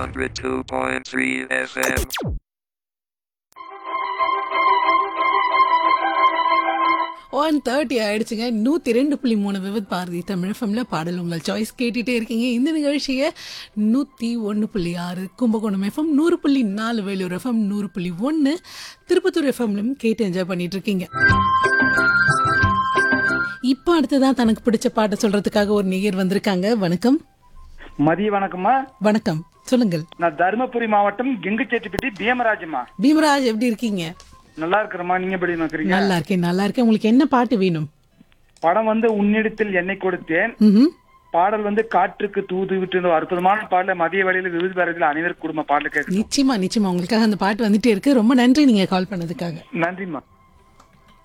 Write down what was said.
102.3 FM. One thirty ஆயிடுச்சுங்க நூற்றி ரெண்டு புள்ளி மூணு விவித் பாரதி தமிழ் எஃப்எம்ல பாடல் உங்கள் சாய்ஸ் கேட்டுட்டே இருக்கீங்க இந்த நிகழ்ச்சியை நூற்றி ஒன்று புள்ளி ஆறு கும்பகோணம் எஃப்எம் நூறு புள்ளி நாலு வேலூர் எஃப்எம் நூறு புள்ளி ஒன்று திருப்பத்தூர் எஃப்எம்லையும் கேட்டு என்ஜாய் பண்ணிட்டு இருக்கீங்க இப்போ அடுத்ததான் தனக்கு பிடிச்ச பாட்டை சொல்றதுக்காக ஒரு நேயர் வந்திருக்காங்க வணக்கம் மதிய வணக்கம்மா வணக்கம் சொல்லுங்கள் நான் தருமபுரி மாவட்டம் கெங்குச்சேட்டிப்பட்டி பீமராஜம்மா பீமராஜ் எப்படி இருக்கீங்க நல்லா இருக்கிறம்மா நீங்க எப்படி இருக்கிறீங்க நல்லா இருக்கேன் நல்லா இருக்கேன் உங்களுக்கு என்ன பாட்டு வேணும் படம் வந்து உன்னிடத்தில் என்னை கொடுத்தேன் ம் பாடல் வந்து காற்றுக்கு தூது விட்டு ஒரு அற்புதமான பாடல மதிய வேளையில விவித பாரதியில் அனைவரும் குடும்ப பாடல கேட்க நிச்சயமா நிச்சயமா உங்களுக்காக அந்த பாட்டு வந்துட்டே இருக்கு ரொம்ப நன்றி நீங்க கால் பண்ணதுக்காக நன்றிம்மா